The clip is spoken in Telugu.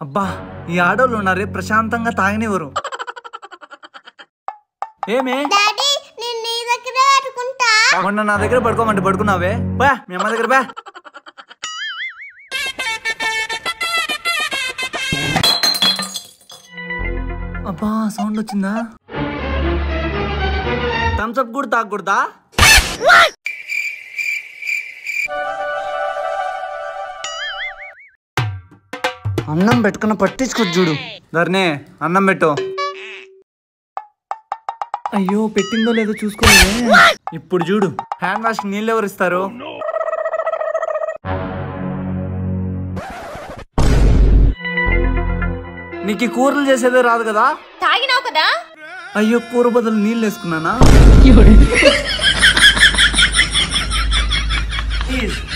అబ్బా ఈ ఆడోళ్ళు ఉన్నారే ప్రశాంతంగా తాగనివ్వరు ఏమే డాడీ నేను నీ దగ్గర ఆడుకుంటా మొన్న నా దగ్గర పడుకోమంటే పడుకున్నావే బా మీ అమ్మ దగ్గర బా అబ్బా సౌండ్ వచ్చిందా థమ్స్అప్ కూడా తాగకూడదా అన్నం పెట్టుకున్న పట్టించుకోవచ్చు చూడు ధర్నే అన్నం పెట్టు అయ్యో పెట్టిందో లేదో చూసుకోలేదే ఇప్పుడు చూడు హ్యాండ్ వాష్ నీళ్ళు ఎవరు ఇస్తారు నీకు ఈ కూరలు చేసేదే రాదు కదా తాగినావు కదా అయ్యో కూర బదులు నీళ్ళు వేసుకున్నానా ప్లీజ్